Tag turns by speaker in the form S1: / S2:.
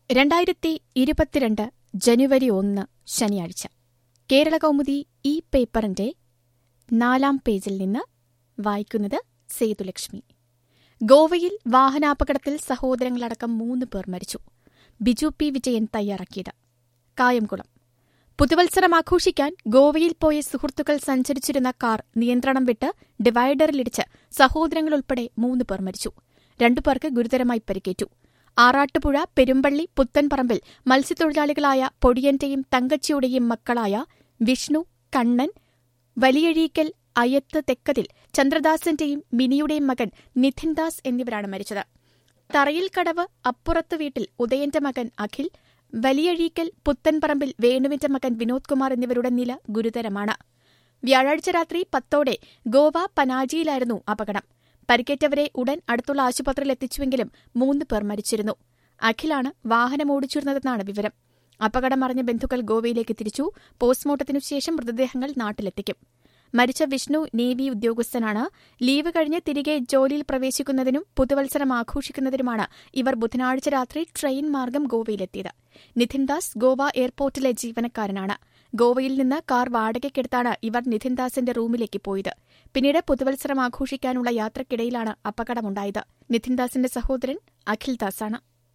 S1: രണ്ടായിരത്തി ഇരുപത്തിരണ്ട് ജനുവരി ഒന്ന് ശനിയാഴ്ച കേരള കൗമുദി ഈ പേപ്പറിന്റെ നാലാം പേജിൽ നിന്ന് വായിക്കുന്നത് സേതുലക്ഷ്മി ഗോവയിൽ വാഹനാപകടത്തിൽ സഹോദരങ്ങളടക്കം മൂന്ന് പേർ മരിച്ചു ബിജു പി വിജയൻ തയ്യാറാക്കിയത് കായംകുളം പുതുവത്സരം ആഘോഷിക്കാൻ ഗോവയിൽ പോയ സുഹൃത്തുക്കൾ സഞ്ചരിച്ചിരുന്ന കാർ നിയന്ത്രണം വിട്ട് ഡിവൈഡറിലിടിച്ച് സഹോദരങ്ങളുൾപ്പെടെ മൂന്ന് പേർ മരിച്ചു രണ്ടുപേർക്ക് ഗുരുതരമായി പരിക്കേറ്റു ആറാട്ടുപുഴ പെരുമ്പള്ളി പുത്തൻപറമ്പിൽ മത്സ്യത്തൊഴിലാളികളായ പൊടിയന്റെയും തങ്കച്ചിയുടെയും മക്കളായ വിഷ്ണു കണ്ണൻ വലിയഴീക്കൽ അയത്ത് തെക്കതിൽ ചന്ദ്രദാസിന്റെയും മിനിയുടെയും മകൻ നിധിൻദാസ് എന്നിവരാണ് മരിച്ചത് തറയിൽ കടവ് അപ്പുറത്ത് വീട്ടിൽ ഉദയന്റെ മകൻ അഖിൽ വലിയഴീക്കൽ പുത്തൻപറമ്പിൽ വേണുവിന്റെ മകൻ വിനോദ് കുമാർ എന്നിവരുടെ നില ഗുരുതരമാണ് വ്യാഴാഴ്ച രാത്രി പത്തോടെ ഗോവ പനാജിയിലായിരുന്നു അപകടം പരിക്കേറ്റവരെ ഉടൻ അടുത്തുള്ള ആശുപത്രിയിൽ എത്തിച്ചുവെങ്കിലും മൂന്ന് പേർ മരിച്ചിരുന്നു അഖിലാണ് വാഹനമോടിച്ചിരുന്നതെന്നാണ് വിവരം അപകടം അറിഞ്ഞ ബന്ധുക്കൾ ഗോവയിലേക്ക് തിരിച്ചു പോസ്റ്റ്മോർട്ടത്തിനു ശേഷം മൃതദേഹങ്ങൾ നാട്ടിലെത്തിക്കും മരിച്ച വിഷ്ണു നേവി ഉദ്യോഗസ്ഥനാണ് ലീവ് കഴിഞ്ഞ് തിരികെ ജോലിയിൽ പ്രവേശിക്കുന്നതിനും പുതുവത്സരം ആഘോഷിക്കുന്നതിനുമാണ് ഇവർ ബുധനാഴ്ച രാത്രി ട്രെയിൻ മാർഗം ഗോവയിലെത്തിയത് നിധിൻദാസ് ഗോവ എയർപോർട്ടിലെ ജീവനക്കാരനാണ് ഗോവയിൽ നിന്ന് കാർ വാടകയ്ക്കെടുത്താണ് ഇവർ നിധിൻദാസിന്റെ റൂമിലേക്ക് പോയത് പിന്നീട് പുതുവത്സരം ആഘോഷിക്കാനുള്ള യാത്രക്കിടയിലാണ് അപകടമുണ്ടായത് നിധിൻദാസിന്റെ സഹോദരൻ അഖിൽദാസാണ്